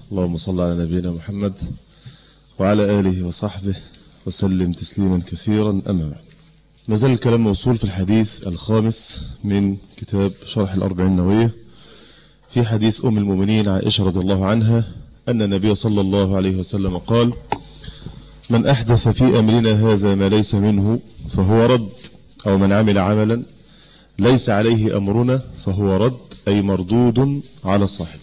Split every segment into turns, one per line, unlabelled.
اللهم صل على نبينا محمد وعلى آله وصحبه وسلم تسليما كثيرا أما بعد ما زال الكلام موصول في الحديث الخامس من كتاب شرح الأربعين النووية في حديث أم المؤمنين عائشة رضي الله عنها أن النبي صلى الله عليه وسلم قال من أحدث في أمرنا هذا ما ليس منه فهو رد أو من عمل عملا ليس عليه أمرنا فهو رد أي مردود على صاحب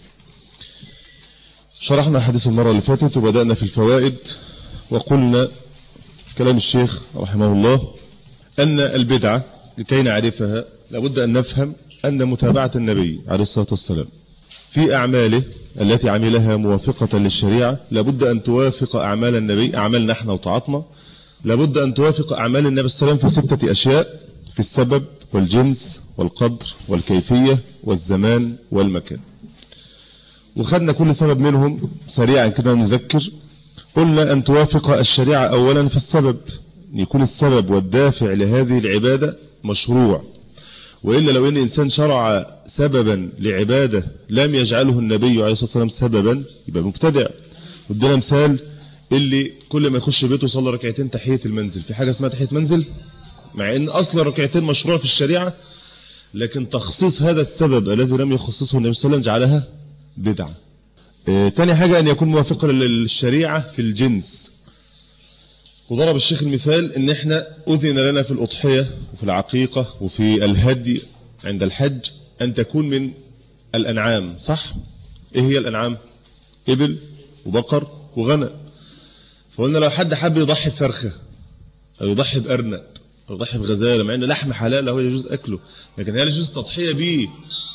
شرحنا الحديث المرة اللي فاتت وبدأنا في الفوائد وقلنا كلام الشيخ رحمه الله أن البدعة لكي نعرفها لابد أن نفهم أن متابعة النبي عليه الصلاة والسلام في أعماله التي عملها موافقة للشريعة لابد أن توافق أعمال النبي أعمالنا احنا وطاعتنا لابد أن توافق أعمال النبي صلى الله عليه وسلم في ستة أشياء في السبب والجنس والقدر والكيفية والزمان والمكان وخدنا كل سبب منهم سريعا كده نذكر قلنا أن توافق الشريعة أولا في السبب يكون السبب والدافع لهذه العبادة مشروع وإلا لو أن إنسان شرع سببا لعبادة لم يجعله النبي عليه الصلاة والسلام سببا يبقى مبتدع ودينا مثال اللي كل ما يخش بيته يصلي ركعتين تحية المنزل في حاجة اسمها تحية منزل مع أن أصل ركعتين مشروع في الشريعة لكن تخصيص هذا السبب الذي لم يخصصه النبي صلى الله عليه وسلم جعلها بدعة اه تاني حاجة أن يكون موافقا للشريعة في الجنس وضرب الشيخ المثال ان احنا اذن لنا في الاضحية وفي العقيقة وفي الهدي عند الحج ان تكون من الانعام صح ايه هي الانعام ابل وبقر وغنم فقلنا لو حد حب يضحي بفرخة او يضحي بارنب او يضحي بغزالة مع ان لحم حلال هو يجوز اكله لكن هل يجوز تضحية به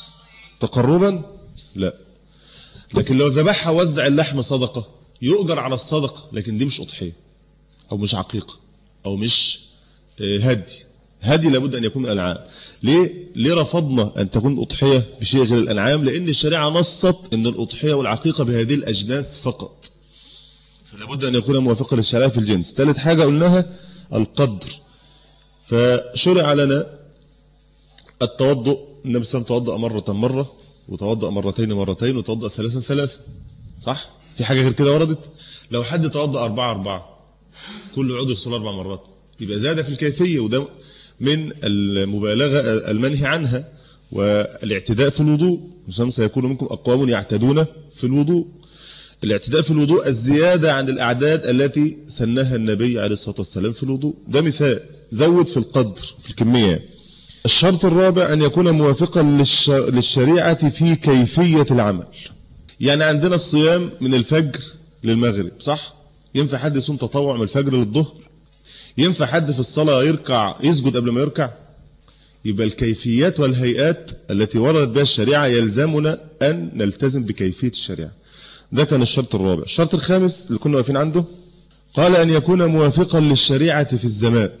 تقربا لا لكن لو ذبحها وزع اللحم صدقة يؤجر على الصدقة لكن دي مش اضحيه أو مش عقيقة أو مش هدي هدي لابد أن يكون الأنعام ليه؟ ليه رفضنا أن تكون أضحية بشيء غير الأنعام لأن الشريعة نصت أن الأضحية والعقيقة بهذه الأجناس فقط فلابد أن يكون موافقا للشريعة في الجنس ثالث حاجة قلناها القدر فشرع لنا التوضؤ النبي صلى الله عليه وسلم توضأ مرة مرة وتوضأ مرتين مرتين وتوضأ ثلاثا ثلاثا صح؟ في حاجة غير كده وردت لو حد توضأ أربعة أربعة كل عضو يغسل أربع مرات يبقى زاد في الكيفية وده من المبالغة المنهي عنها والاعتداء في الوضوء مثلا سيكون منكم أقوام يعتدون في الوضوء الاعتداء في الوضوء الزيادة عن الأعداد التي سنها النبي عليه الصلاة والسلام في الوضوء ده مثال زود في القدر في الكمية الشرط الرابع أن يكون موافقا للشريعة في كيفية العمل يعني عندنا الصيام من الفجر للمغرب صح؟ ينفع حد يصوم تطوع من الفجر للظهر ينفع حد في الصلاة يركع يسجد قبل ما يركع يبقى الكيفيات والهيئات التي وردت بها الشريعة يلزمنا أن نلتزم بكيفية الشريعة ده كان الشرط الرابع الشرط الخامس اللي كنا واقفين عنده قال أن يكون موافقا للشريعة في الزمان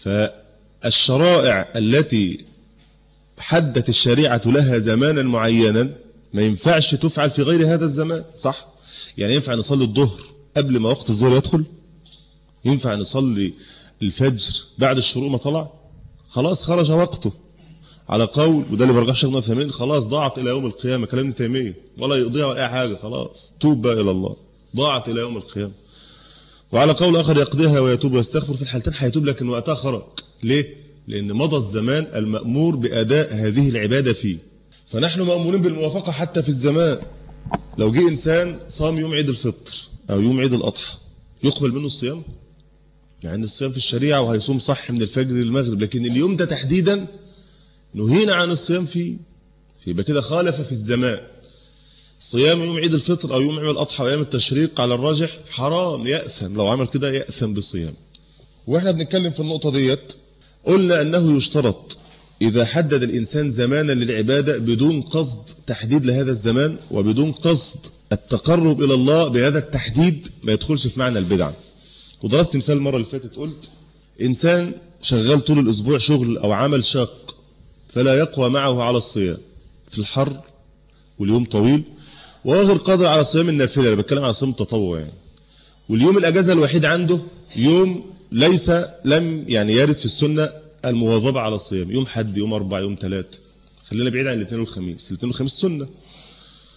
فالشرائع التي حدت الشريعة لها زمانا معينا ما ينفعش تفعل في غير هذا الزمان صح يعني ينفع نصلي الظهر قبل ما وقت الظهر يدخل ينفع نصلي الفجر بعد الشروق ما طلع خلاص خرج وقته على قول وده اللي برجح شيخنا ثمين خلاص ضاعت الى يوم القيامه كلام ابن تيميه ولا يضيع ولا اي حاجه خلاص توب بقى الى الله ضاعت الى يوم القيامه وعلى قول اخر يقضيها ويتوب ويستغفر في الحالتين هيتوب لكن وقتها خرج ليه لان مضى الزمان المامور باداء هذه العباده فيه فنحن مامورين بالموافقه حتى في الزمان لو جه انسان صام يوم عيد الفطر أو يوم عيد الأضحى يقبل منه الصيام يعني الصيام في الشريعة وهيصوم صح من الفجر للمغرب لكن اليوم ده تحديدا نهينا عن الصيام فيه يبقى كده خالف في الزمان صيام يوم عيد الفطر أو يوم عيد الأضحى وأيام التشريق على الراجح حرام يأثم لو عمل كده يأثم بصيام وإحنا بنتكلم في النقطة ديت قلنا أنه يشترط إذا حدد الإنسان زمانا للعبادة بدون قصد تحديد لهذا الزمان وبدون قصد التقرب إلى الله بهذا التحديد ما يدخلش في معنى البدعة وضربت مثال المرة اللي فاتت قلت إنسان شغال طول الأسبوع شغل أو عمل شاق فلا يقوى معه على الصيام في الحر واليوم طويل وهو غير قادر على صيام النافلة أنا بتكلم على صيام التطوع يعني واليوم الأجازة الوحيد عنده يوم ليس لم يعني يرد في السنة المواظبة على الصيام يوم حد يوم أربع يوم ثلاث خلينا بعيد عن الاثنين والخميس الاثنين والخميس سنة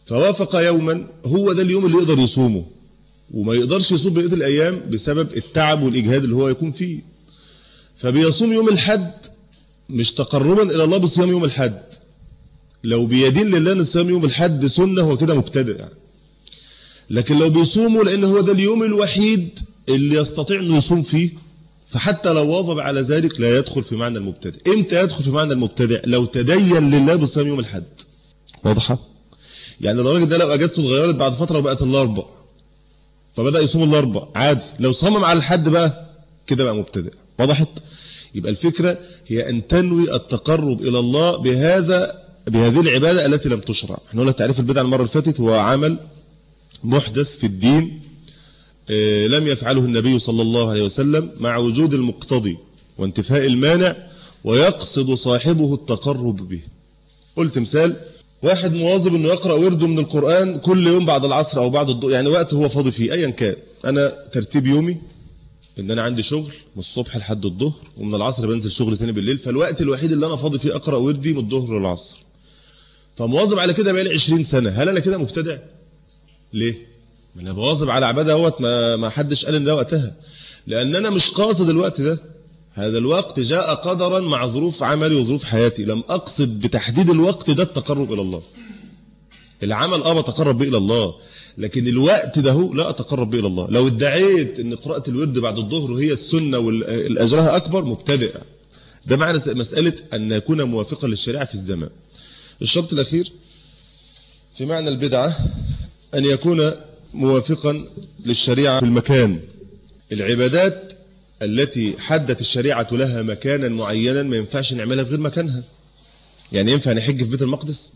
فوافق يوما هو ده اليوم اللي يقدر يصومه وما يقدرش يصوم بقية الأيام بسبب التعب والإجهاد اللي هو يكون فيه فبيصوم يوم الحد مش تقربا إلى الله بصيام يوم الحد لو بيدين لله ان صيام يوم الحد سنة هو كده مبتدئ يعني. لكن لو بيصوموا لأن هو ده اليوم الوحيد اللي يستطيع أنه يصوم فيه فحتى لو واظب على ذلك لا يدخل في معنى المبتدئ امتى يدخل في معنى المبتدئ لو تدين لله بصيام يوم الحد واضحة يعني الراجل ده لو اجازته اتغيرت بعد فترة وبقت الاربع فبدأ يصوم الاربع عادي لو صمم على الحد بقى كده بقى مبتدئ وضحت يبقى الفكرة هي أن تنوي التقرب إلى الله بهذا بهذه العبادة التي لم تشرع احنا قلنا تعريف البدع المرة اللي فاتت هو عمل محدث في الدين اه لم يفعله النبي صلى الله عليه وسلم مع وجود المقتضي وانتفاء المانع ويقصد صاحبه التقرب به قلت مثال واحد مواظب انه يقرأ ورده من القرآن كل يوم بعد العصر او بعد الضوء يعني وقت هو فاضي فيه ايا كان انا ترتيب يومي ان انا عندي شغل من الصبح لحد الظهر ومن العصر بنزل شغل تاني بالليل فالوقت الوحيد اللي انا فاضي فيه اقرا وردي من الظهر للعصر فمواظب على كده بقالي 20 سنه هل انا كده مبتدع ليه ما انا بواظب على عباده اهوت ما ما حدش قال ان ده وقتها لان انا مش قاصد الوقت ده هذا الوقت جاء قدرا مع ظروف عملي وظروف حياتي لم اقصد بتحديد الوقت ده التقرب الى الله العمل اه بتقرب به الى الله لكن الوقت ده هو لا أتقرب به إلى الله لو ادعيت أن قراءة الورد بعد الظهر هي السنة والأجرها أكبر مبتدئ ده معنى مسألة أن يكون موافقا للشريعة في الزمان الشرط الأخير في معنى البدعة أن يكون موافقا للشريعة في المكان العبادات التي حدت الشريعة لها مكانا معينا ما ينفعش نعملها في غير مكانها يعني ينفع نحج في بيت المقدس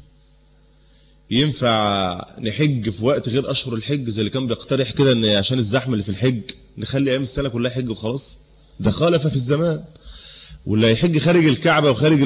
ينفع نحج في وقت غير أشهر الحج زي اللي كان بيقترح كده ان عشان الزحمة اللي في الحج نخلي أيام السنة كلها حج وخلاص ده خالف في الزمان واللي هيحج خارج الكعبة وخارج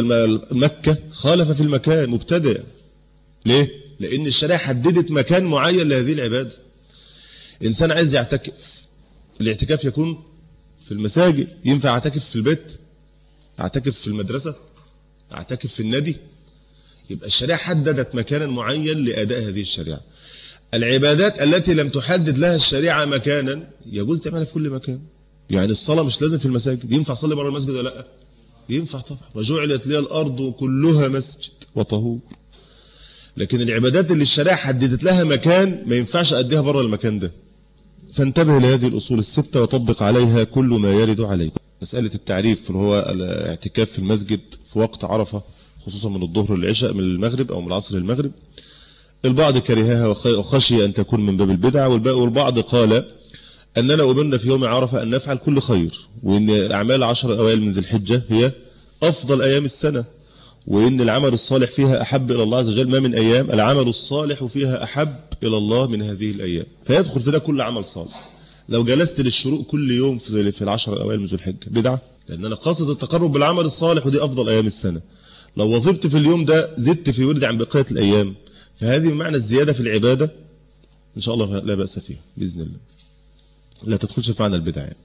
مكة خالف في المكان مبتدئ ليه؟ لأن الشريعة حددت مكان معين لهذه العبادة إنسان عايز يعتكف الاعتكاف يكون في المساجد ينفع اعتكف في البيت اعتكف في المدرسة اعتكف في النادي يبقى الشريعة حددت مكانا معين لأداء هذه الشريعة العبادات التي لم تحدد لها الشريعة مكانا يجوز تعملها في كل مكان يعني الصلاة مش لازم في المساجد ينفع صلي بره المسجد ولا لا ينفع طبعا وجعلت لي الأرض كلها مسجد وطهور لكن العبادات اللي الشريعة حددت لها مكان ما ينفعش أديها بره المكان ده فانتبه لهذه الأصول الستة وطبق عليها كل ما يرد عليك مسألة التعريف اللي هو الاعتكاف في المسجد في وقت عرفة خصوصا من الظهر للعشاء من المغرب أو من العصر للمغرب البعض كرهها وخشي أن تكون من باب البدعة والبعض قال أننا أمرنا في يوم عرفة أن نفعل كل خير وأن أعمال عشر أوائل من ذي الحجة هي أفضل أيام السنة وإن العمل الصالح فيها أحب إلى الله عز وجل ما من أيام العمل الصالح فيها أحب إلى الله من هذه الأيام فيدخل في ده كل عمل صالح لو جلست للشروق كل يوم في العشر الأوائل من ذي الحجة بدعة لأن أنا قاصد التقرب بالعمل الصالح ودي أفضل أيام السنة لو وظبت في اليوم ده زدت في ورد عن بقية الأيام فهذه معنى الزيادة في العبادة إن شاء الله لا بأس فيها بإذن الله لا تدخلش في معنى البدع يعني.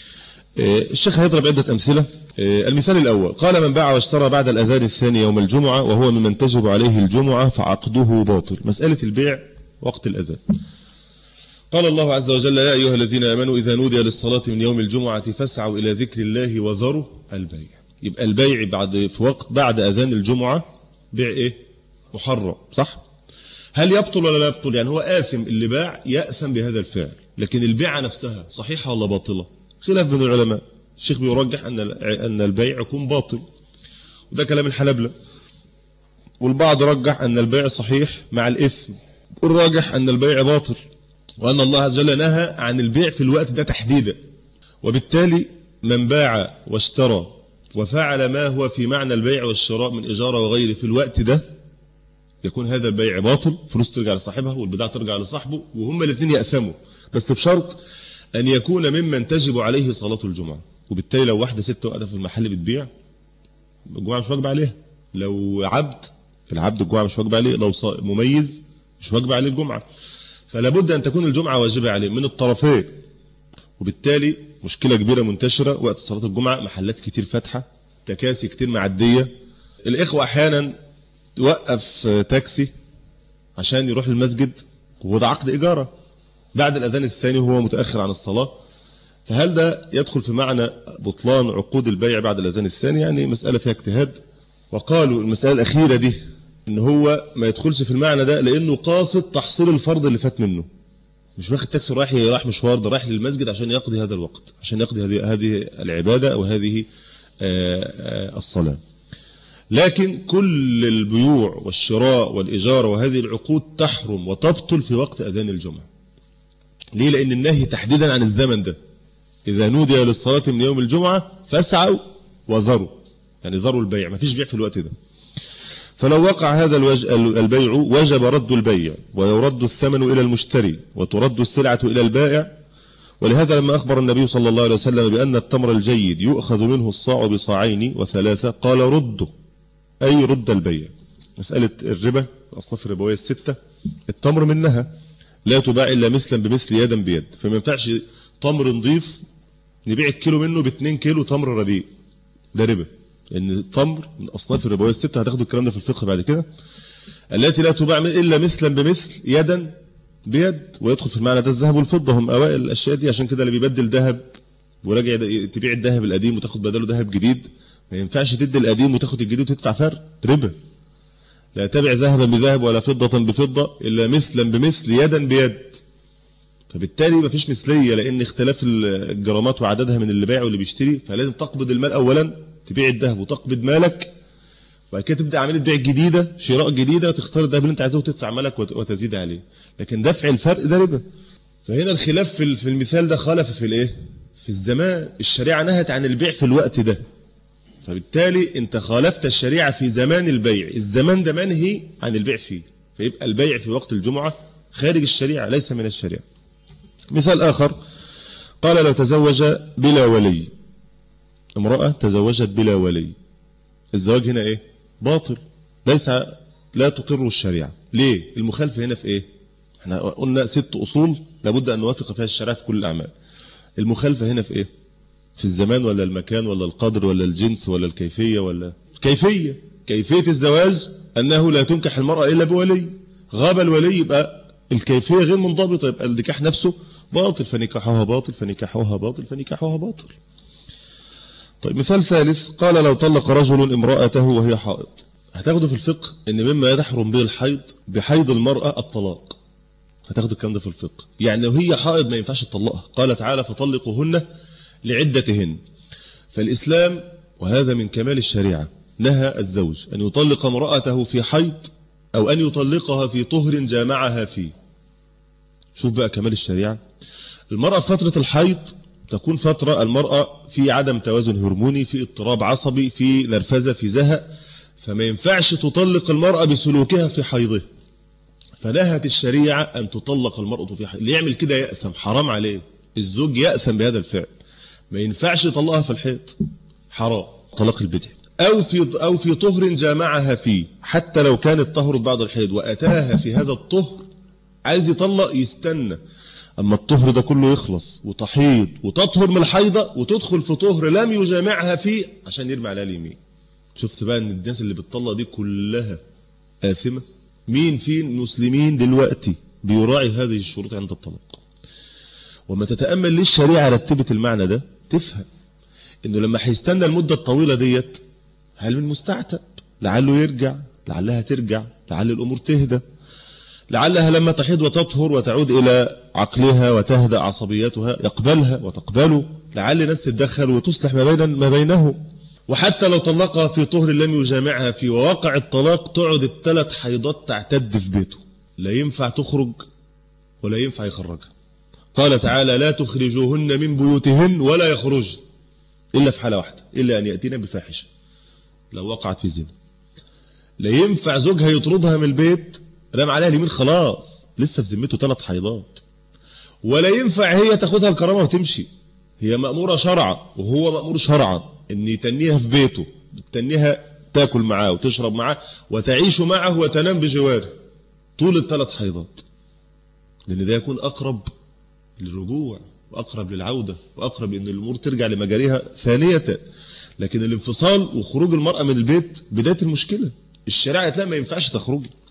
الشيخ هيضرب عدة أمثلة المثال الأول قال من باع واشترى بعد الأذان الثاني يوم الجمعة وهو ممن تجب عليه الجمعة فعقده باطل مسألة البيع وقت الأذان قال الله عز وجل يا أيها الذين آمنوا إذا نودي للصلاة من يوم الجمعة فاسعوا إلى ذكر الله وذروا البيع يبقى البيع بعد في وقت بعد أذان الجمعة بيع إيه محرم صح هل يبطل ولا لا يبطل يعني هو آثم اللي باع يأثم بهذا الفعل لكن البيعة نفسها صحيحة ولا باطلة خلاف بين العلماء الشيخ بيرجح أن أن البيع يكون باطل وده كلام الحنابلة والبعض رجح أن البيع صحيح مع الإثم والراجح أن البيع باطل وأن الله عز وجل نهى عن البيع في الوقت ده تحديدا وبالتالي من باع واشترى وفعل ما هو في معنى البيع والشراء من إجارة وغيره في الوقت ده يكون هذا البيع باطل فلوس ترجع لصاحبها والبضاعة ترجع لصاحبه وهم الاثنين يأثموا بس بشرط أن يكون ممن تجب عليه صلاة الجمعة وبالتالي لو واحدة ست واقفة في المحل بتبيع الجمعة مش واجب عليها لو عبد العبد الجمعة مش واجب عليه لو مميز مش واجب عليه الجمعة فلا بد أن تكون الجمعة واجبة عليه من الطرفين وبالتالي مشكلة كبيرة منتشرة وقت صلاة الجمعة محلات كتير فاتحة تكاسي كتير معدية الإخوة أحيانا توقف تاكسي عشان يروح المسجد وده عقد إجارة بعد الأذان الثاني وهو متأخر عن الصلاة فهل ده يدخل في معنى بطلان عقود البيع بعد الأذان الثاني يعني مسألة فيها اجتهاد وقالوا المسألة الأخيرة دي إن هو ما يدخلش في المعنى ده لأنه قاصد تحصيل الفرض اللي فات منه مش واخد تاكسي رايح رايح مشوار ده رايح للمسجد عشان يقضي هذا الوقت عشان يقضي هذه هذه العبادة أو هذه الصلاة لكن كل البيوع والشراء والإجارة وهذه العقود تحرم وتبطل في وقت أذان الجمعة ليه لأن النهي تحديدا عن الزمن ده إذا نودي للصلاة من يوم الجمعة فاسعوا وذروا يعني ذروا البيع ما فيش بيع في الوقت ده فلو وقع هذا البيع وجب رد البيع ويرد الثمن إلى المشتري وترد السلعة إلى البائع ولهذا لما أخبر النبي صلى الله عليه وسلم بأن التمر الجيد يؤخذ منه الصاع بصاعين وثلاثة قال رده أي رد البيع مسألة الربا الأصناف الربوية الستة التمر منها لا تباع إلا مثلا بمثل يدا بيد فما ينفعش تمر نضيف نبيع الكيلو منه ب 2 كيلو تمر رديء ده ربا ان التمر من اصناف الربويه السته هتاخدوا الكلام ده في الفقه بعد كده التي لا تباع الا مثلا بمثل يدا بيد ويدخل في المعنى ده الذهب والفضه هم اوائل الاشياء دي عشان كده اللي بيبدل ذهب وراجع تبيع الذهب القديم وتاخد بداله ذهب جديد ما ينفعش تدي القديم وتاخد الجديد وتدفع فرق ربا لا تبع ذهبا بذهب ولا فضة بفضة إلا مثلا بمثل يدا بيد فبالتالي ما فيش مثلية لأن اختلاف الجرامات وعددها من اللي بايع واللي بيشتري فلازم تقبض المال أولا تبيع الذهب وتقبض مالك وبعد كده تبدا عمليه بيع جديده شراء جديده تختار الذهب اللي انت عايزه وتدفع مالك وتزيد عليه لكن دفع الفرق ده ربا فهنا الخلاف في في المثال ده خالف في الايه في الزمان الشريعه نهت عن البيع في الوقت ده فبالتالي انت خالفت الشريعه في زمان البيع الزمان ده منهي عن البيع فيه فيبقى البيع في وقت الجمعه خارج الشريعه ليس من الشريعه مثال اخر قال لو تزوج بلا ولي امرأة تزوجت بلا ولي الزواج هنا ايه باطل ليس لا تقر الشريعة ليه المخالفة هنا في ايه احنا قلنا ست اصول لابد ان نوافق فيها الشريعة في كل الاعمال المخالفة هنا في ايه في الزمان ولا المكان ولا القدر ولا الجنس ولا الكيفية ولا كيفية كيفية الزواج انه لا تنكح المرأة الا بولي غاب الولي يبقى الكيفية غير منضبطة يبقى النكاح نفسه باطل فنكاحها باطل فنكاحها باطل فنكاحها باطل طيب مثال ثالث قال لو طلق رجل امرأته وهي حائض هتاخده في الفقه ان مما يحرم به الحيض بحيض المرأة الطلاق هتاخده الكلام ده في الفقه يعني لو هي حائض ما ينفعش تطلقها قال تعالى فطلقوهن لعدتهن فالإسلام وهذا من كمال الشريعة نهى الزوج أن يطلق امرأته في حيض أو أن يطلقها في طهر جامعها فيه شوف بقى كمال الشريعة المرأة في فترة الحيض تكون فترة المرأة في عدم توازن هرموني في اضطراب عصبي في نرفزة في زهق فما ينفعش تطلق المرأة بسلوكها في حيضه فنهت الشريعة أن تطلق المرأة في حيض اللي يعمل كده يأثم حرام عليه الزوج يأثم بهذا الفعل ما ينفعش يطلقها في الحيض حرام طلاق البدع أو في أو في طهر جامعها فيه حتى لو كانت طهرت بعد الحيض وأتاها في هذا الطهر عايز يطلق يستنى أما الطهر ده كله يخلص وتحيض وتطهر من الحيضة وتدخل في طهر لم يجامعها فيه عشان يرمي عليها اليمين شفت بقى ان الناس اللي بتطلق دي كلها آثمة مين في المسلمين دلوقتي بيراعي هذه الشروط عند الطلاق وما تتأمل ليه الشريعة رتبت المعنى ده تفهم انه لما هيستنى المدة الطويلة ديت هل من مستعتب لعله يرجع لعلها ترجع لعل الأمور تهدى لعلها لما تحيض وتطهر وتعود إلى عقلها وتهدأ عصبيتها يقبلها وتقبله لعل ناس تتدخل وتصلح ما, بين ما بينه وحتى لو طلقها في طهر لم يجامعها في وواقع الطلاق تقعد الثلاث حيضات تعتد في بيته لا ينفع تخرج ولا ينفع يخرجها قال تعالى لا تخرجوهن من بيوتهن ولا يخرجن إلا في حالة واحدة إلا أن يأتينا بفاحشة لو وقعت في زنا لا ينفع زوجها يطردها من البيت رام عليها اليمين خلاص لسه في ذمته ثلاث حيضات ولا ينفع هي تاخدها الكرامة وتمشي هي مأمورة شرعا وهو مأمور شرعا ان يتنيها في بيته تنيها تاكل معاه وتشرب معاه وتعيش معه وتنام بجواره طول الثلاث حيضات لان ده يكون اقرب للرجوع واقرب للعودة واقرب لان الامور ترجع لمجاريها ثانية لكن الانفصال وخروج المرأة من البيت بداية المشكلة الشريعة لا ما ينفعش تخرجي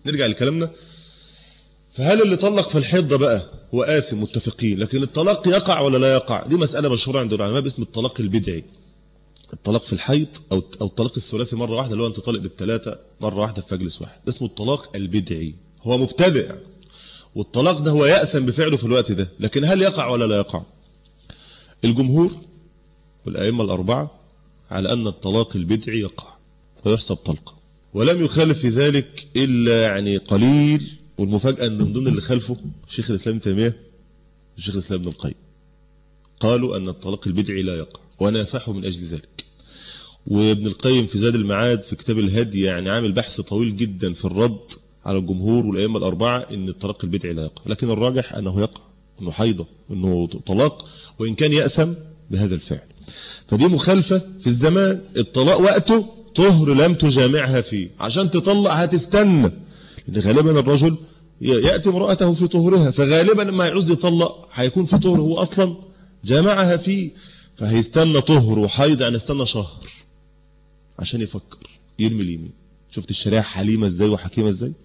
نرجع لكلامنا فهل اللي طلق في الحيض ده بقى هو آثم متفقين لكن الطلاق يقع ولا لا يقع دي مسألة مشهورة عند العلماء باسم الطلاق البدعي الطلاق في الحيض أو أو الطلاق الثلاثي مرة واحدة اللي هو أنت طالق بالثلاثة مرة واحدة في مجلس واحد ده اسمه الطلاق البدعي هو مبتدئ والطلاق ده هو يأثم بفعله في الوقت ده لكن هل يقع ولا لا يقع الجمهور والأئمة الأربعة على أن الطلاق البدعي يقع ويحسب طلقة ولم يخالف في ذلك إلا يعني قليل والمفاجأة أن من ضمن اللي خلفه شيخ الإسلام تيمية وشيخ الإسلام ابن القيم قالوا أن الطلاق البدعي لا يقع ونافحوا من أجل ذلك وابن القيم في زاد المعاد في كتاب الهدي يعني عامل بحث طويل جدا في الرد على الجمهور والأئمة الأربعة أن الطلاق البدعي لا يقع لكن الراجح أنه يقع أنه حيضة أنه طلاق وإن كان يأثم بهذا الفعل فدي مخالفة في الزمان الطلاق وقته طهر لم تجامعها فيه عشان تطلق هتستنى لأن غالبا الرجل يأتي امرأته في طهرها فغالبا لما يعوز يطلق هيكون في طهر هو أصلا جامعها فيه فهيستنى طهر وحيض يعني استنى شهر عشان يفكر يرمي اليمين شفت الشريعة حليمة ازاي وحكيمة ازاي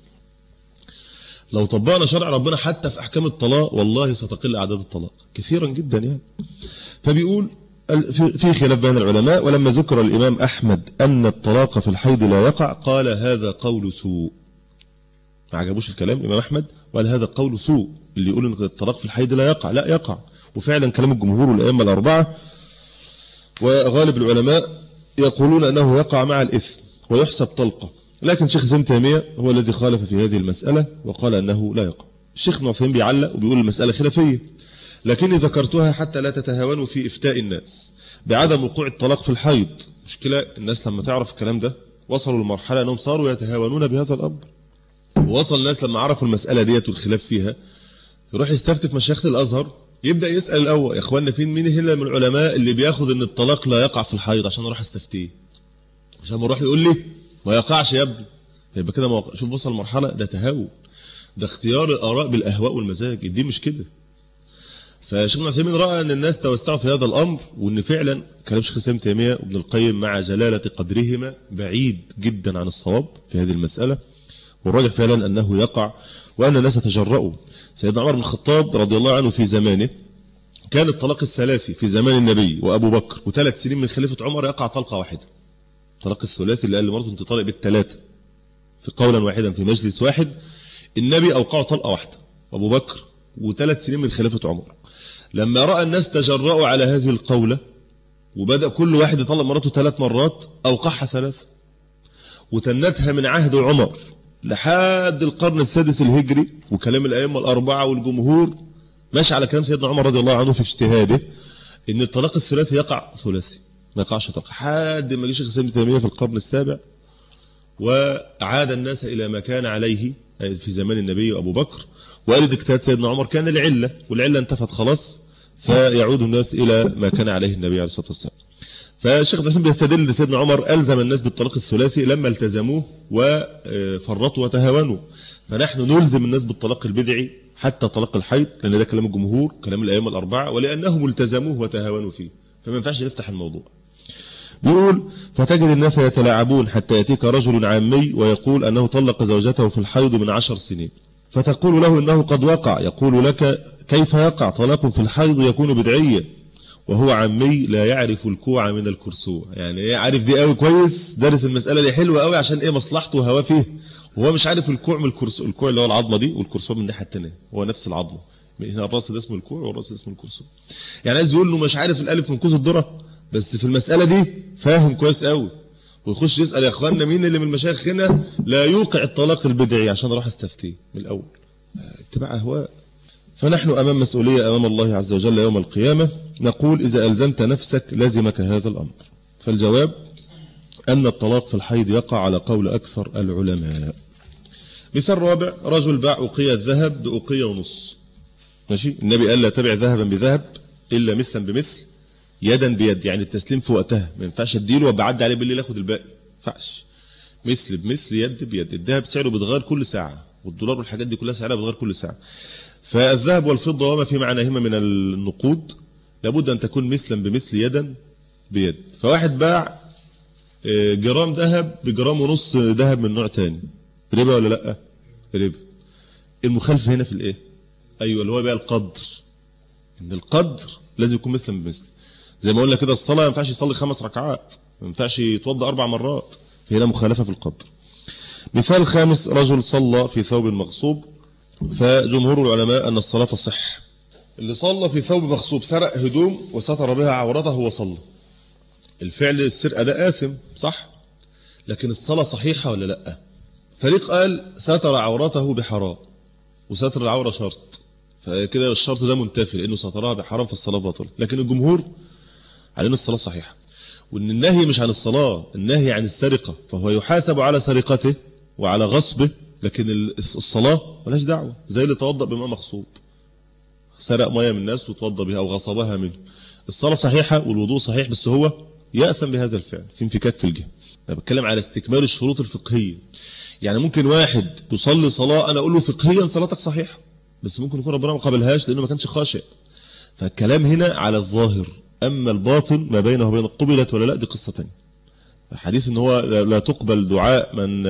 لو طبقنا شرع ربنا حتى في أحكام الطلاق والله ستقل أعداد الطلاق كثيرا جدا يعني فبيقول في خلاف بين العلماء ولما ذكر الإمام أحمد أن الطلاق في الحيض لا يقع قال هذا قول سوء ما عجبوش الكلام الإمام أحمد وقال هذا قول سوء اللي يقول أن الطلاق في الحيض لا يقع لا يقع وفعلا كلام الجمهور والأئمة الأربعة وغالب العلماء يقولون أنه يقع مع الإثم ويحسب طلقة لكن شيخ زم تيمية هو الذي خالف في هذه المسألة وقال أنه لا يقع الشيخ ابن عثيمين بيعلق وبيقول المسألة خلافية لكني ذكرتها حتى لا تتهاونوا في إفتاء الناس بعدم وقوع الطلاق في الحيض مشكلة الناس لما تعرف الكلام ده وصلوا لمرحلة أنهم صاروا يتهاونون بهذا الأمر ووصل الناس لما عرفوا المسألة ديت والخلاف فيها يروح يستفتي في مشايخ الأزهر يبدأ يسأل الأول يا إخواننا فين مين هنا من العلماء اللي بياخد أن الطلاق لا يقع في الحيض عشان أروح استفتيه عشان ما أروح يقول لي ما يقعش يا ابني يبقى كده موقع. شوف وصل مرحلة ده تهاون ده اختيار الآراء بالأهواء والمزاج دي مش كده فشيخ ابن عثيمين راى ان الناس توسعوا في هذا الامر وان فعلا كلام شيخ الاسلام تيميه وابن القيم مع جلاله قدرهما بعيد جدا عن الصواب في هذه المساله والراجح فعلا انه يقع وان الناس تجرؤوا سيدنا عمر بن الخطاب رضي الله عنه في زمانه كان الطلاق الثلاثي في زمان النبي وابو بكر وثلاث سنين من خليفه عمر يقع طلقه واحده الطلاق الثلاثي اللي قال لمرته انت طالق بالثلاثه في قولا واحدا في مجلس واحد النبي اوقعه طلقه واحده ابو بكر وثلاث سنين من خلافه عمر لما رأى الناس تجرؤوا على هذه القولة وبدأ كل واحد يطلق مراته ثلاث مرات أوقعها ثلاث وتنتها من عهد عمر لحد القرن السادس الهجري وكلام الأئمة الأربعة والجمهور ماشي على كلام سيدنا عمر رضي الله عنه في اجتهاده إن الطلاق الثلاثي يقع ثلاثي ما يقعش طلاق حد ما جه شيخ الإسلام تيمية في القرن السابع وعاد الناس إلى ما كان عليه في زمان النبي وأبو بكر وقال اجتهاد سيدنا عمر كان العلة والعلة انتفت خلاص فيعود الناس إلى ما كان عليه النبي عليه الصلاة والسلام فالشيخ ابن بيستدل ان سيدنا عمر ألزم الناس بالطلاق الثلاثي لما التزموه وفرطوا وتهاونوا فنحن نلزم الناس بالطلاق البدعي حتى طلاق الحيض لأن ده كلام الجمهور كلام الأئمة الأربعة ولأنهم التزموه وتهاونوا فيه فما ينفعش نفتح الموضوع بيقول فتجد الناس يتلاعبون حتى يأتيك رجل عامي ويقول أنه طلق زوجته في الحيض من عشر سنين فتقول له إنه قد وقع يقول لك كيف يقع طلاق في الحيض يكون بدعيا وهو عمي لا يعرف الكوع من الكرسوع يعني ايه عارف دي قوي كويس دارس المسألة دي حلوة قوي عشان ايه مصلحته وهواه فيه وهو مش عارف الكوع من الكرسوع الكوع اللي هو العظمة دي والكرسوع من الناحية التانية هو نفس العظمة هنا الراس ده اسمه الكوع والراس ده اسمه الكرسوع يعني عايز يقول له مش عارف الالف من كوز الذره بس في المسألة دي فاهم كويس قوي ويخش يسأل يا اخواننا مين اللي من المشايخ هنا لا يوقع الطلاق البدعي عشان اروح استفتيه من الاول اتباع اهواء فنحن امام مسؤولية امام الله عز وجل يوم القيامة نقول اذا الزمت نفسك لازمك هذا الامر فالجواب ان الطلاق في الحيض يقع على قول اكثر العلماء مثال رابع رجل باع أقية ذهب بأقية ونص ماشي النبي قال لا تبع ذهبا بذهب إلا مثلا بمثل يدا بيد يعني التسليم في وقتها ما ينفعش اديله وبعدي عليه بالليل اخد الباقي ما ينفعش مثل بمثل يد بيد الذهب سعره بيتغير كل ساعه والدولار والحاجات دي كلها سعرها بيتغير كل ساعه فالذهب والفضه وما في معناهما من النقود لابد ان تكون مثلا بمثل يدا بيد فواحد باع جرام ذهب بجرام ونص ذهب من نوع تاني ربا ولا لا ربا المخالفة هنا في الايه ايوه اللي هو بقى القدر ان القدر لازم يكون مثلا بمثل زي ما قلنا كده الصلاة ما ينفعش يصلي خمس ركعات ما ينفعش يتوضا اربع مرات هنا مخالفة في القدر مثال خامس رجل صلى في ثوب مغصوب فجمهور العلماء أن الصلاة تصح اللي صلى في ثوب مغصوب سرق هدوم وستر بها عورته وصلى الفعل السرقة ده آثم صح لكن الصلاة صحيحة ولا لا فريق قال ستر عورته بحرام وستر العورة شرط فكده الشرط ده منتفي لأنه سترها بحرام فالصلاة باطلة لكن الجمهور على أن الصلاة صحيحة وأن النهي مش عن الصلاة النهي عن السرقة فهو يحاسب على سرقته وعلى غصبه لكن الصلاة ملاش دعوة زي اللي توضأ بماء مغصوب سرق مياه من الناس وتوضأ بها أو غصبها منه الصلاة صحيحة والوضوء صحيح بس هو يأثم بهذا الفعل في انفكاك في الجهة أنا بتكلم على استكمال الشروط الفقهية يعني ممكن واحد يصلي صلاة أنا أقول له فقهيا صلاتك صحيحة بس ممكن يكون ربنا ما قبلهاش لأنه ما كانش خاشع فالكلام هنا على الظاهر أما الباطن ما بينه وبين قبلت ولا لا دي قصة تانية حديث ان هو لا تقبل دعاء من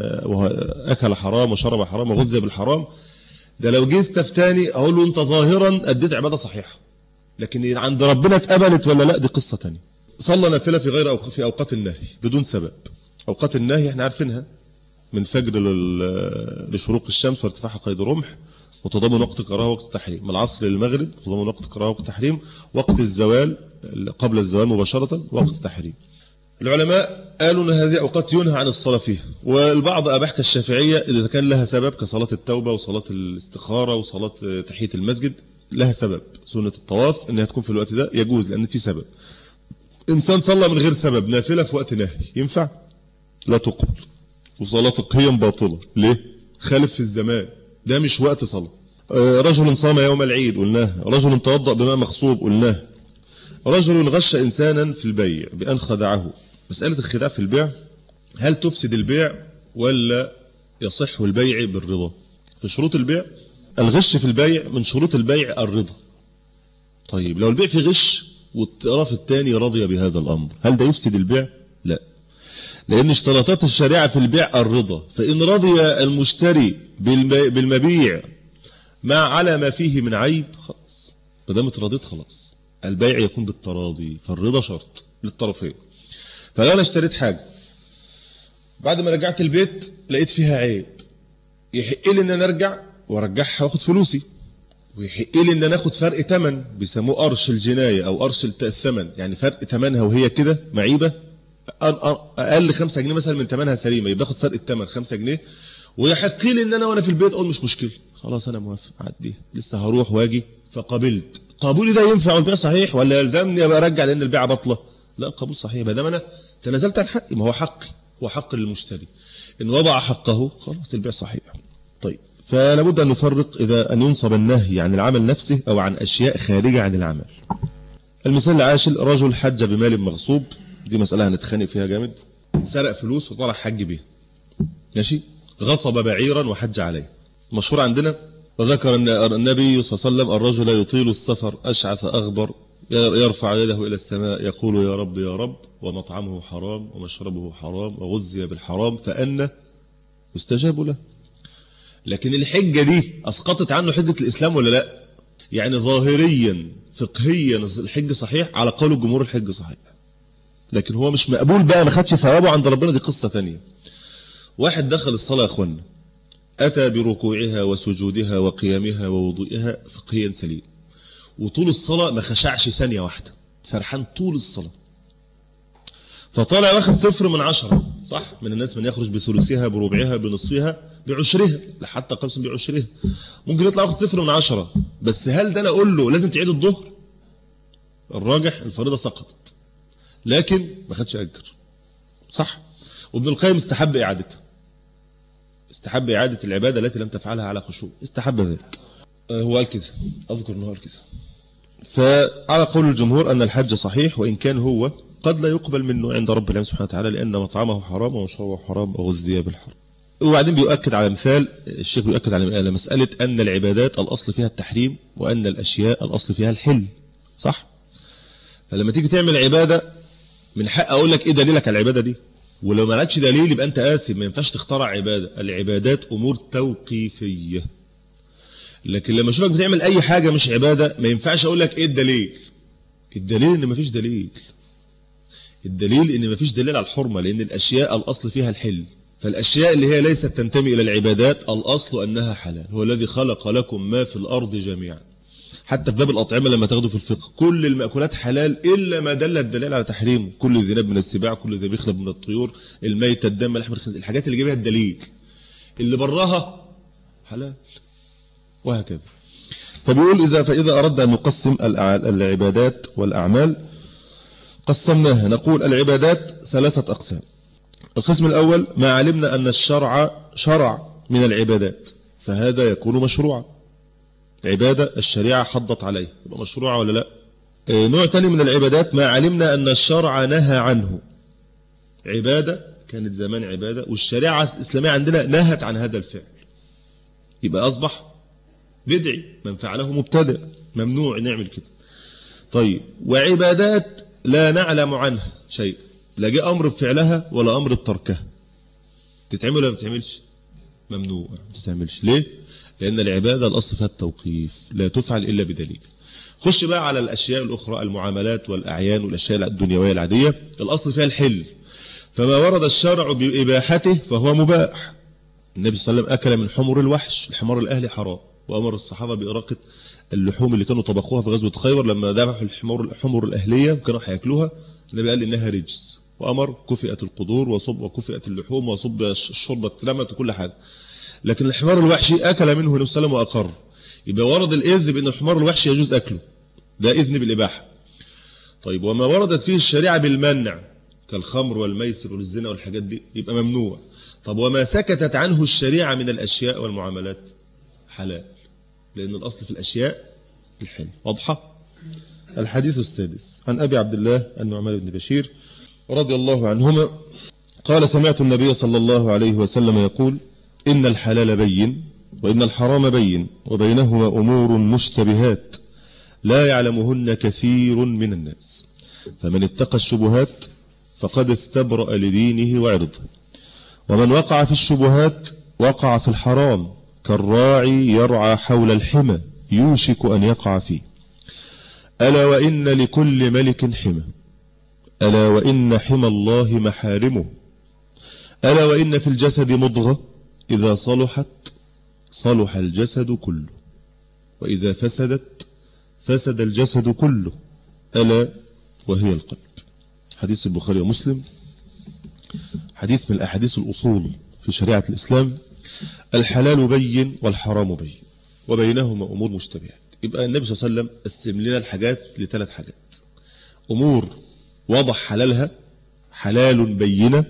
أكل حرام وشرب حرام وغذي بالحرام ده لو جه استفتاني أقول له أنت ظاهرا أديت عبادة صحيحة لكن عند ربنا اتقبلت ولا لا دي قصة تانية صلى نافلة في غير أوق... في أوقات النهي بدون سبب أوقات النهي احنا عارفينها من فجر لل... لشروق الشمس وارتفاعها قيد رمح وتضمن وقت الكراهه وقت التحريم من العصر للمغرب تضمن وقت الكراهه وقت التحريم وقت الزوال قبل الزوال مباشرة وقت التحريم العلماء قالوا ان هذه اوقات ينهى عن الصلاه فيها والبعض اباح كالشافعيه اذا كان لها سبب كصلاه التوبه وصلاه الاستخاره وصلاه تحيه المسجد لها سبب سنه الطواف انها تكون في الوقت ده يجوز لان في سبب انسان صلى من غير سبب نافله في وقت نهي ينفع لا تقبل وصلاه فقهيا باطله ليه خالف في الزمان ده مش وقت صلاه رجل صام يوم العيد قلناه رجل توضأ بماء مغصوب قلناه رجل غش إنسانا في البيع بأن خدعه مسألة الخداع في البيع هل تفسد البيع ولا يصح البيع بالرضا في شروط البيع الغش في البيع من شروط البيع الرضا طيب لو البيع في غش والطرف الثاني رضي بهذا الأمر هل ده يفسد البيع لا لأن اشتراطات الشريعة في البيع الرضا فإن رضي المشتري بالمبيع ما على ما فيه من عيب خلاص ما دام اترضيت خلاص البيع يكون بالتراضي فالرضا شرط للطرفين فلو انا اشتريت حاجة بعد ما رجعت البيت لقيت فيها عيب يحق لي ان انا ارجع وارجعها واخد فلوسي ويحق لي ان انا اخد فرق ثمن بيسموه قرش الجناية او قرش الثمن يعني فرق ثمنها وهي كده معيبة اقل 5 جنيه مثلا من ثمنها سليمة يبقى اخد فرق الثمن 5 جنيه ويحق لي ان انا وانا في البيت اقول مش مشكله خلاص انا موافق عدي لسه هروح واجي فقبلت قبولي ده ينفع والبيع صحيح ولا يلزمني ابقى ارجع لان البيع بطله لا قبول صحيح ما دام انا تنازلت عن حقي ما هو حقي هو حق للمشتري ان وضع حقه خلاص البيع صحيح طيب فلا بد ان نفرق اذا ان ينصب النهي عن العمل نفسه او عن اشياء خارجه عن العمل المثال العاشر رجل حج بمال مغصوب دي مساله هنتخانق فيها جامد سرق فلوس وطلع حج بيها ماشي غصب بعيرا وحج عليه مشهور عندنا وذكر النبي صلى الله عليه وسلم الرجل يطيل السفر أشعث أغبر يرفع يده إلى السماء يقول يا رب يا رب ومطعمه حرام ومشربه حرام وغذي بالحرام فأن يستجاب له لكن الحجة دي أسقطت عنه حجة الإسلام ولا لا يعني ظاهريا فقهيا الحج صحيح على قول الجمهور الحج صحيح لكن هو مش مقبول بقى ما خدش ثوابه عند ربنا دي قصة تانية واحد دخل الصلاة يا أخوانا أتى بركوعها وسجودها وقيامها ووضوئها فقهيا سليم وطول الصلاة ما خشعش ثانية واحدة سرحان طول الصلاة فطالع واخد صفر من عشرة صح من الناس من يخرج بثلثها بربعها بنصفها بعشرها لحتى قسم بعشرها ممكن يطلع واخد صفر من عشرة بس هل ده انا اقول له لازم تعيد الظهر الراجح الفريضة سقطت لكن ما خدش اجر صح وابن القيم استحب اعادتها استحب إعادة العبادة التي لم تفعلها على خشوع استحب ذلك هو قال كده أذكر أنه قال كده فعلى قول الجمهور أن الحج صحيح وإن كان هو قد لا يقبل منه عند رب العالمين سبحانه وتعالى لأن مطعمه حرام ومشروبه حرام وغذي بالحرام وبعدين بيؤكد على مثال الشيخ بيؤكد على مسألة أن العبادات الأصل فيها التحريم وأن الأشياء الأصل فيها الحل صح فلما تيجي تعمل عبادة من حق أقول لك إيه دليلك على العبادة دي ولو ما لكش دليل يبقى انت آثم ما ينفعش تخترع عبادة العبادات أمور توقيفية لكن لما اشوفك بتعمل أي حاجة مش عبادة ما ينفعش أقول لك إيه الدليل الدليل إن مفيش دليل الدليل إن مفيش دليل على الحرمة لأن الأشياء الأصل فيها الحل فالأشياء اللي هي ليست تنتمي إلى العبادات الأصل أنها حلال هو الذي خلق لكم ما في الأرض جميعا حتى في باب الأطعمة لما تاخدوا في الفقه كل المأكولات حلال إلا ما دل الدليل على تحريم كل ذناب من السباع كل ذي بيخلب من الطيور الميت الدم لحم الخنزير الحاجات اللي جايبها الدليل اللي براها حلال وهكذا فبيقول إذا فإذا أردنا أن نقسم العبادات والأعمال قسمناها نقول العبادات ثلاثة أقسام القسم الأول ما علمنا أن الشرع شرع من العبادات فهذا يكون مشروعا عبادة الشريعة حضت عليه يبقى مشروعة ولا لا آه، نوع تاني من العبادات ما علمنا أن الشرع نهى عنه عبادة كانت زمان عبادة والشريعة الإسلامية عندنا نهت عن هذا الفعل يبقى أصبح بدعي من فعله مبتدع ممنوع نعمل كده طيب وعبادات لا نعلم عنها شيء لا جاء أمر بفعلها ولا أمر بتركها تتعمل ولا ما تتعملش ممنوع ما تتعملش ليه لأن العبادة الأصل فيها التوقيف لا تفعل إلا بدليل خش بقى على الأشياء الأخرى المعاملات والأعيان والأشياء الدنيوية العادية الأصل فيها الحل فما ورد الشرع بإباحته فهو مباح النبي صلى الله عليه وسلم أكل من حمر الوحش الحمار الأهلي حرام وأمر الصحابة بإراقة اللحوم اللي كانوا طبخوها في غزوة خيبر لما ذبحوا الحمار الحمر الأهلية وكانوا هياكلوها النبي قال إنها رجس وأمر كفئت القدور وصب وكفئت اللحوم وصب الشربة اترمت وكل حاجة لكن الحمار الوحشي أكل منه النبي صلى الله عليه وسلم وأقر يبقى ورد الإذن بأن الحمار الوحشي يجوز أكله ده إذن بالإباحة طيب وما وردت فيه الشريعة بالمنع كالخمر والميسر والزنا والحاجات دي يبقى ممنوع طب وما سكتت عنه الشريعة من الأشياء والمعاملات حلال لأن الأصل في الأشياء الحل واضحة الحديث السادس عن أبي عبد الله النعمان بن بشير رضي الله عنهما قال سمعت النبي صلى الله عليه وسلم يقول إن الحلال بين وإن الحرام بين وبينهما أمور مشتبهات لا يعلمهن كثير من الناس فمن اتقى الشبهات فقد استبرأ لدينه وعرضه ومن وقع في الشبهات وقع في الحرام كالراعي يرعى حول الحمى يوشك أن يقع فيه ألا وإن لكل ملك حمى ألا وإن حمى الله محارمه ألا وإن في الجسد مضغة إذا صلحت صلح الجسد كله وإذا فسدت فسد الجسد كله ألا وهي القلب حديث البخاري ومسلم حديث من الأحاديث الأصول في شريعة الإسلام الحلال بين والحرام بين وبينهما أمور مشتبهات يبقى النبي صلى الله عليه وسلم قسم لنا الحاجات لثلاث حاجات أمور وضح حلالها حلال بينة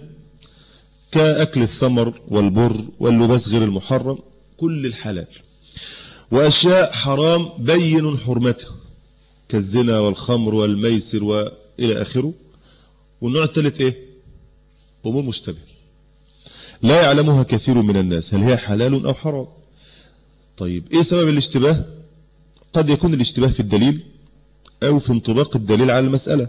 كأكل الثمر والبر واللباس غير المحرم كل الحلال وأشياء حرام بين حرمتها كالزنا والخمر والميسر وإلى آخره والنوع الثالث إيه أمور مشتبه لا يعلمها كثير من الناس هل هي حلال أو حرام طيب إيه سبب الاشتباه قد يكون الاشتباه في الدليل أو في انطباق الدليل على المسألة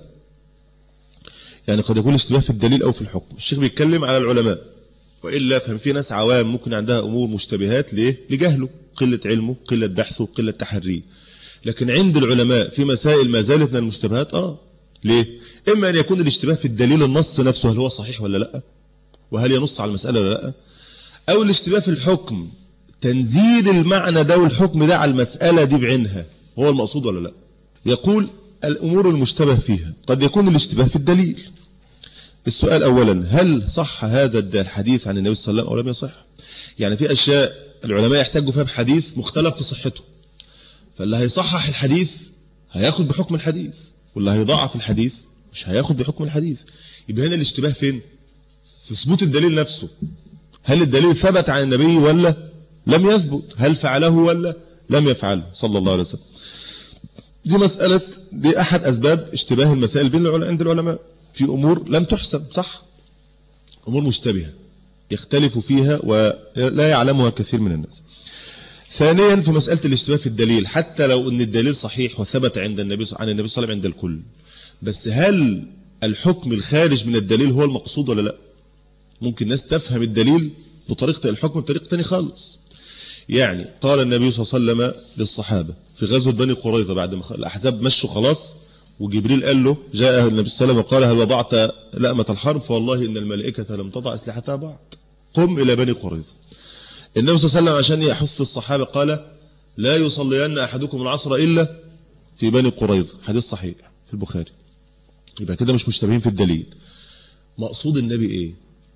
يعني قد يكون الاشتباه في الدليل أو في الحكم الشيخ بيتكلم على العلماء وإلا فهم في ناس عوام ممكن عندها أمور مشتبهات ليه لجهله قلة علمه قلة بحثه قلة تحريه لكن عند العلماء في مسائل ما زالت من المشتبهات آه ليه إما أن يكون الاشتباه في الدليل النص نفسه هل هو صحيح ولا لا وهل ينص على المسألة ولا لا أو الاشتباه في الحكم تنزيل المعنى ده والحكم ده على المسألة دي بعينها هو المقصود ولا لا يقول الأمور المشتبه فيها قد يكون الاشتباه في الدليل السؤال أولا هل صح هذا الحديث عن النبي صلى الله عليه وسلم أو لم يصح يعني في أشياء العلماء يحتاجوا فيها بحديث مختلف في صحته فاللي هيصحح الحديث هياخد بحكم الحديث واللي هيضعف الحديث مش هياخد بحكم الحديث يبقى هنا الاشتباه فين في ثبوت الدليل نفسه هل الدليل ثبت عن النبي ولا لم يثبت هل فعله ولا لم يفعله صلى الله عليه وسلم دي مسألة دي أحد أسباب اشتباه المسائل بين العلماء عند العلماء في أمور لم تحسب صح أمور مشتبهة يختلف فيها ولا يعلمها كثير من الناس ثانيا في مسألة الاشتباه في الدليل حتى لو أن الدليل صحيح وثبت عند النبي عن النبي صلى الله عليه وسلم عند الكل بس هل الحكم الخارج من الدليل هو المقصود ولا لا ممكن ناس تفهم الدليل بطريقة الحكم بطريقة تاني خالص يعني قال النبي صلى الله عليه وسلم للصحابة في غزوة بني قريظة بعد ما الأحزاب مشوا خلاص وجبريل قال له جاء النبي صلى الله عليه وسلم وقال هل وضعت لأمة الحرب فوالله إن الملائكة لم تضع أسلحتها بعد قم إلى بني قريظة النبي صلى الله عليه وسلم عشان يحث الصحابة قال لا يصلين أحدكم العصر إلا في بني قريظة حديث صحيح في البخاري يبقى كده مش مشتبهين في الدليل مقصود النبي إيه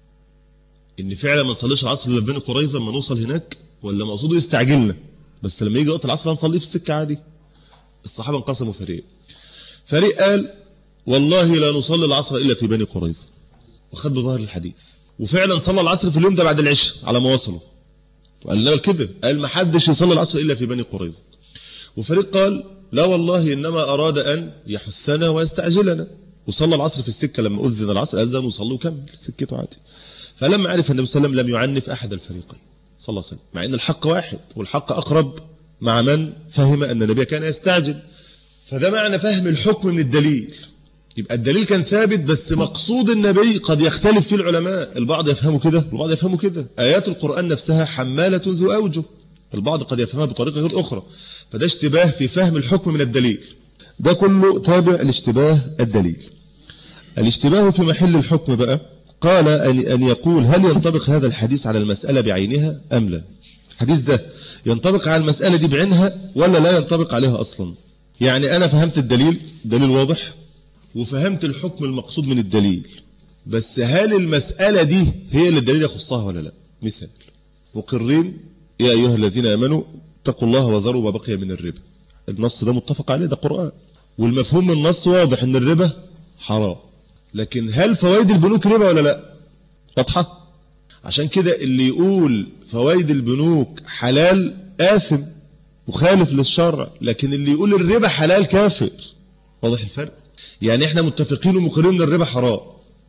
إن فعلا ما نصليش العصر إلا في بني قريظة لما نوصل هناك ولا مقصوده يستعجلنا بس لما يجي وقت العصر هنصليه في السكة عادي الصحابة انقسموا فريق فريق قال والله لا نصلي العصر إلا في بني قريظة وخد بظاهر الحديث وفعلا صلى العصر في اليوم ده بعد العشاء على ما وصلوا وقال لنا كده قال ما حدش يصلي العصر إلا في بني قريظة وفريق قال لا والله إنما أراد أن يحثنا ويستعجلنا وصلى العصر في السكة لما أذن العصر أذن وصلوا وكمل سكته عادي فلما عرف النبي صلى الله عليه وسلم لم يعنف أحد الفريقين صلى الله عليه وسلم مع أن الحق واحد والحق أقرب مع من فهم أن النبي كان يستعجل فده معنى فهم الحكم من الدليل يبقى الدليل كان ثابت بس مقصود النبي قد يختلف فيه العلماء البعض يفهمه كده والبعض يفهمه كده آيات القرآن نفسها حمالة ذو أوجه البعض قد يفهمها بطريقة غير أخرى فده اشتباه في فهم الحكم من الدليل ده كله تابع الاشتباه الدليل الاشتباه في محل الحكم بقى قال أن يقول هل ينطبق هذا الحديث على المسألة بعينها أم لا الحديث ده ينطبق على المسألة دي بعينها ولا لا ينطبق عليها أصلا يعني أنا فهمت الدليل دليل واضح وفهمت الحكم المقصود من الدليل بس هل المسألة دي هي اللي الدليل يخصها ولا لا مثال مقرين يا أيها الذين آمنوا اتقوا الله وذروا ما بقي من الربا النص ده متفق عليه ده قرآن والمفهوم من النص واضح ان الربا حرام لكن هل فوائد البنوك ربا ولا لا واضحة عشان كده اللي يقول فوائد البنوك حلال آثم مخالف للشرع لكن اللي يقول الربا حلال كافر واضح الفرق يعني احنا متفقين ومقرين ان الربا حرام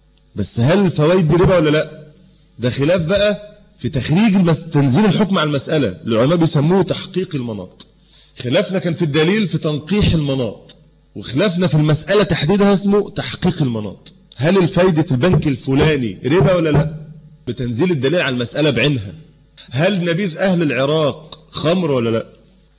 بس هل الفوائد دي ربا ولا لا ده خلاف بقى في تخريج المس... تنزيل الحكم على المسألة العلماء بيسموه تحقيق المناط خلافنا كان في الدليل في تنقيح المناط وخلافنا في المسألة تحديدها اسمه تحقيق المناط هل الفايدة البنك الفلاني ربا ولا لا بتنزيل الدليل على المسألة بعينها هل نبيذ أهل العراق خمر ولا لا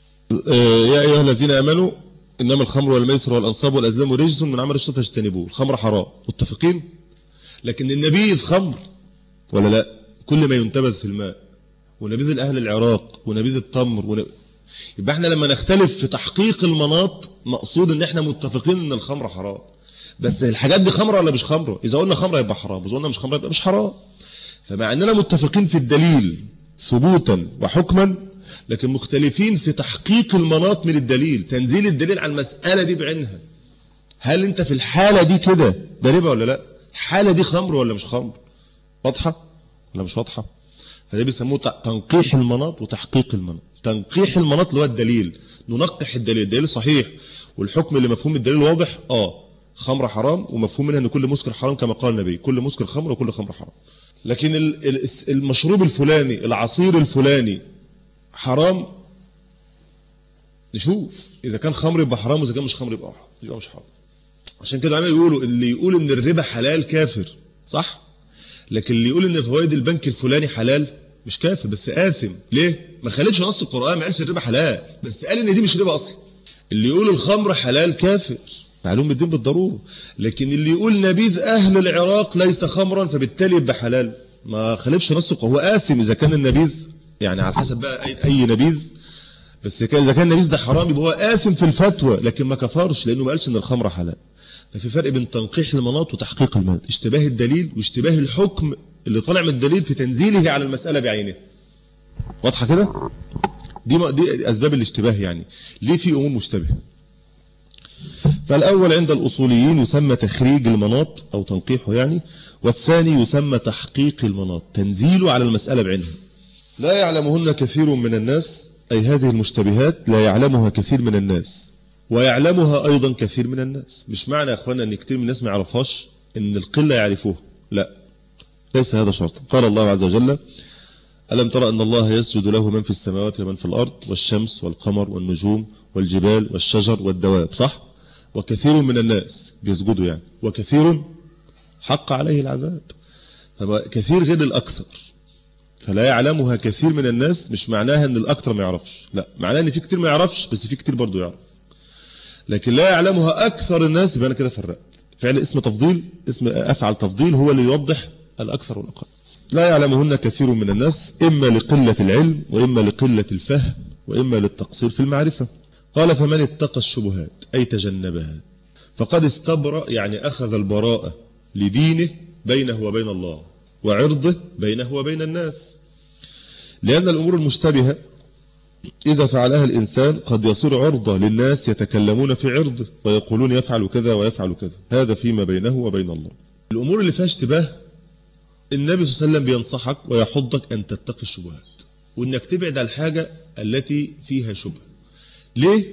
يا أيها الذين آمنوا إنما الخمر والميسر والأنصاب والأزلام رجس من عمل الشيطان فاجتنبوه الخمر حرام متفقين لكن النبيذ خمر ولا لا كل ما ينتبذ في الماء ونبيذ الأهل العراق ونبيذ التمر ونب... يبقى احنا لما نختلف في تحقيق المناط مقصود ان احنا متفقين ان الخمر حرام بس الحاجات دي خمره ولا مش خمره اذا قلنا خمره يبقى حرام اذا قلنا مش خمره يبقى مش حرام فمع اننا متفقين في الدليل ثبوتا وحكما لكن مختلفين في تحقيق المناط من الدليل تنزيل الدليل على المسألة دي بعينها هل انت في الحالة دي كده ده ربا ولا لا الحالة دي خمر ولا مش خمر واضحة ولا مش واضحة فده بيسموه تنقيح المناط وتحقيق المناط تنقيح المناط اللي هو الدليل ننقح الدليل الدليل صحيح والحكم اللي مفهوم الدليل واضح اه خمر حرام ومفهوم منها ان كل مسكر حرام كما قال النبي كل مسكر خمر وكل خمر حرام لكن المشروب الفلاني العصير الفلاني حرام نشوف اذا كان خمر يبقى حرام واذا كان مش خمر يبقى حرام يبقى مش حرام عشان كده عمال يقولوا اللي يقول ان الربا حلال كافر صح لكن اللي يقول ان فوائد البنك الفلاني حلال مش كافر بس آثم ليه ما خالفش نص القرآن ما قالش الربا حلال بس قال ان دي مش ربا اصلا اللي يقول الخمر حلال كافر معلوم الدين بالضرورة لكن اللي يقول نبيذ أهل العراق ليس خمرا فبالتالي يبقى حلال ما خالفش نص هو آثم إذا كان النبيذ يعني على حسب بقى أي, أي نبيذ بس كان إذا كان النبيذ ده حرام يبقى هو آثم في الفتوى لكن ما كفرش لأنه ما قالش إن الخمر حلال ففي فرق بين تنقيح المناط وتحقيق المناط اشتباه الدليل واشتباه الحكم اللي طالع من الدليل في تنزيله على المسألة بعينها واضحة كده دي دي أسباب الاشتباه يعني ليه في أمور مشتبهة فالأول عند الأصوليين يسمى تخريج المناط أو تنقيحه يعني والثاني يسمى تحقيق المناط تنزيله على المسألة بعينها لا يعلمهن كثير من الناس أي هذه المشتبهات لا يعلمها كثير من الناس ويعلمها أيضا كثير من الناس مش معنى يا أخوانا أن كثير من الناس ما يعرفهاش أن القلة يعرفوها لا ليس هذا شرطا قال الله عز وجل ألم ترى أن الله يسجد له من في السماوات ومن في الأرض والشمس والقمر والنجوم والجبال والشجر والدواب صح وكثير من الناس بيسجدوا يعني وكثير حق عليه العذاب فكثير غير الأكثر فلا يعلمها كثير من الناس مش معناها ان الأكثر ما يعرفش لا معناها ان في كتير ما يعرفش بس في كتير برضو يعرف لكن لا يعلمها أكثر الناس يبقى أنا كده فرقت فعل اسم تفضيل اسم أفعل تفضيل هو اللي يوضح الأكثر والأقل لا يعلمهن كثير من الناس إما لقلة العلم وإما لقلة الفهم وإما للتقصير في المعرفة قال فمن اتقى الشبهات أي تجنبها فقد استبرأ يعني أخذ البراءة لدينه بينه وبين الله وعرضه بينه وبين الناس لأن الأمور المشتبهة إذا فعلها الإنسان قد يصير عرضة للناس يتكلمون في عرضه ويقولون يفعل كذا ويفعل كذا هذا فيما بينه وبين الله الأمور اللي فيها اشتباه النبي صلى الله عليه وسلم بينصحك ويحضك أن تتقي الشبهات وأنك تبعد عن الحاجة التي فيها شبهة ليه؟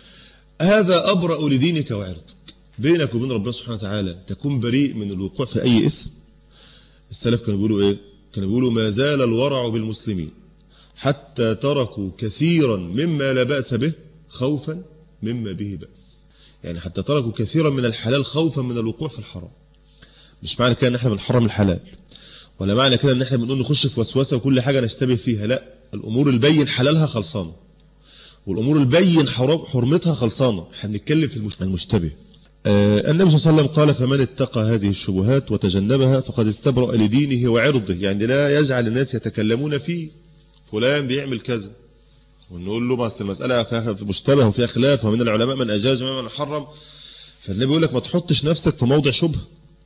هذا أبرأ لدينك وعرضك بينك وبين ربنا سبحانه وتعالى تكون بريء من الوقوع في أي إثم السلف كانوا بيقولوا إيه؟ كانوا بيقولوا ما زال الورع بالمسلمين حتى تركوا كثيرا مما لا بأس به خوفا مما به بأس يعني حتى تركوا كثيرا من الحلال خوفا من الوقوع في الحرام مش معنى كده ان احنا بنحرم الحلال ولا معنى كده ان احنا بنقول نخش في وسوسه وكل حاجه نشتبه فيها لا الامور البين حلالها خلصانه والامور البين حرمتها خلصانه احنا بنتكلم في المشتبه آه النبي صلى الله عليه وسلم قال فمن اتقى هذه الشبهات وتجنبها فقد استبرأ لدينه وعرضه يعني لا يجعل الناس يتكلمون فيه فلان بيعمل كذا ونقول له بس المسألة فيها مشتبه وفيها خلاف ومن العلماء من أجاز ومن حرم فالنبي يقول لك ما تحطش نفسك في موضع شبه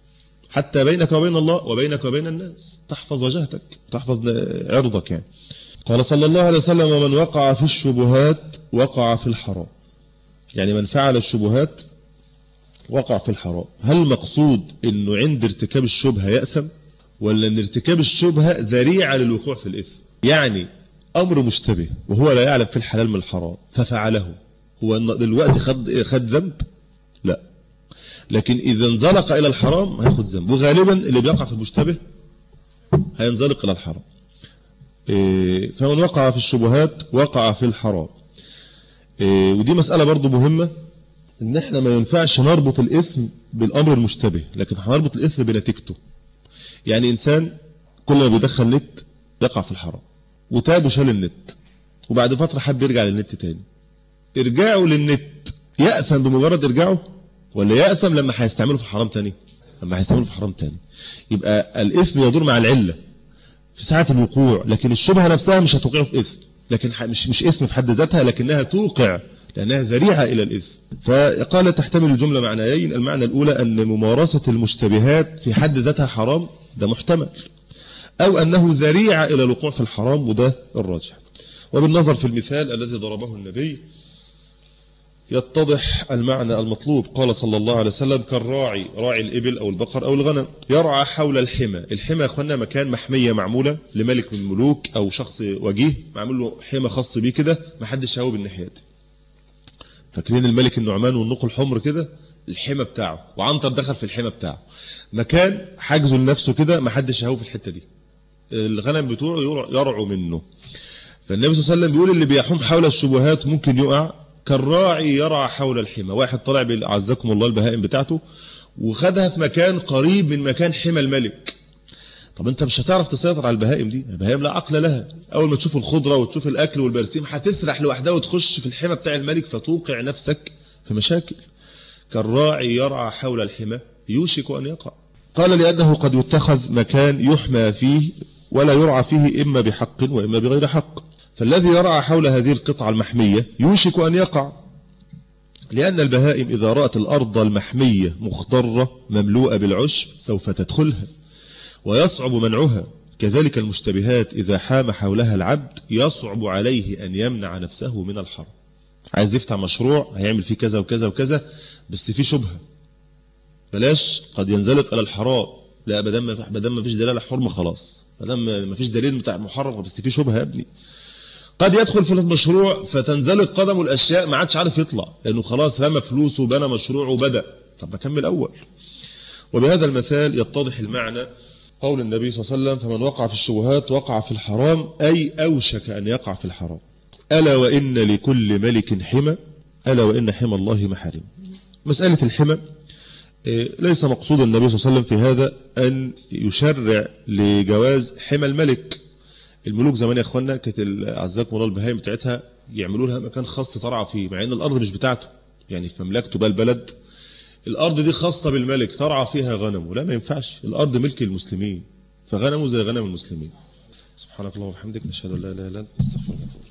حتى بينك وبين الله وبينك وبين الناس تحفظ وجهتك تحفظ عرضك يعني قال صلى الله عليه وسلم ومن وقع في الشبهات وقع في الحرام يعني من فعل الشبهات وقع في الحرام هل مقصود انه عند ارتكاب الشبهة يأثم ولا ان ارتكاب الشبهة ذريعة للوقوع في الإثم يعني أمر مشتبه وهو لا يعلم في الحلال من الحرام ففعله هو دلوقتي خد خد ذنب لا لكن إذا انزلق إلى الحرام هياخد ذنب وغالبا اللي بيقع في المشتبه هينزلق إلى الحرام فمن وقع في الشبهات وقع في الحرام ودي مسألة برضو مهمة ان احنا ما ينفعش نربط الإثم بالأمر المشتبه لكن هنربط الإثم بنتيجته يعني إنسان كل ما بيدخل نت يقع في الحرام وتاب وشال النت وبعد فترة حب يرجع للنت تاني ارجاعه للنت يأثم بمجرد ارجاعه ولا يأثم لما هيستعمله في الحرام تاني لما هيستعمله في الحرام تاني يبقى الاسم يدور مع العلة في ساعة الوقوع لكن الشبهة نفسها مش هتوقعه في اسم لكن مش مش اسم في حد ذاتها لكنها توقع لأنها ذريعة إلى الإثم فقال تحتمل الجملة معنيين المعنى الأولى أن ممارسة المشتبهات في حد ذاتها حرام ده محتمل أو أنه ذريعة إلى الوقوع في الحرام وده الراجح وبالنظر في المثال الذي ضربه النبي يتضح المعنى المطلوب قال صلى الله عليه وسلم كالراعي راعي الإبل أو البقر أو الغنم يرعى حول الحمى الحمى يا أخوانا مكان محمية معمولة لملك من الملوك أو شخص وجيه معمول له حمى خاص بيه كده ما حدش هاوي بالناحية دي فاكرين الملك النعمان والنقل الحمر كده الحمى بتاعه وعنتر دخل في الحمى بتاعه مكان حجزه لنفسه كده ما حدش هاوي في الحتة دي الغنم بتوعه يرعوا منه فالنبي صلى الله عليه وسلم بيقول اللي بيحوم حول الشبهات ممكن يقع كالراعي يرعى حول الحمى واحد طلع عزكم الله البهائم بتاعته وخدها في مكان قريب من مكان حمى الملك طب انت مش هتعرف تسيطر على البهائم دي البهائم لا عقل لها اول ما تشوف الخضره وتشوف الاكل والبرسيم هتسرح لوحدها وتخش في الحمى بتاع الملك فتوقع نفسك في مشاكل كالراعي يرعى حول الحمى يوشك ان يقع قال لانه قد يتخذ مكان يحمى فيه ولا يرعى فيه اما بحق واما بغير حق فالذي يرعى حول هذه القطعة المحمية يوشك أن يقع لأن البهائم إذا رأت الأرض المحمية مخضرة مملوءة بالعشب سوف تدخلها ويصعب منعها كذلك المشتبهات إذا حام حولها العبد يصعب عليه أن يمنع نفسه من الحرام عايز يفتح مشروع هيعمل فيه كذا وكذا وكذا بس فيه شبهة بلاش قد ينزلق إلى الحرام لا بدل ما فيش دلالة حرمة خلاص بدل ما فيش دليل بتاع محرم بس فيه شبهة يا ابني قد يدخل في المشروع فتنزلق قدمه الأشياء ما عادش عارف يطلع لأنه خلاص رمى فلوسه وبنى مشروع وبدأ طب ما كمل أول وبهذا المثال يتضح المعنى قول النبي صلى الله عليه وسلم فمن وقع في الشبهات وقع في الحرام أي أوشك أن يقع في الحرام ألا وإن لكل ملك حمى ألا وإن حمى الله محارم مسألة الحمى إيه، ليس مقصود النبي صلى الله عليه وسلم في هذا أن يشرع لجواز حمى الملك الملوك زمان يا اخوانا كانت ال- اعزكم الله البهايم بتاعتها يعملوا لها مكان خاص ترعى فيه مع ان الارض مش بتاعته يعني في مملكته بقى البلد الارض دي خاصه بالملك ترعى فيها غنمه لا ما ينفعش الارض ملك المسلمين فغنمه زي غنم المسلمين سبحانك اللهم وبحمدك نشهد ان لا اله الا انت نستغفرك ونتوب إليك.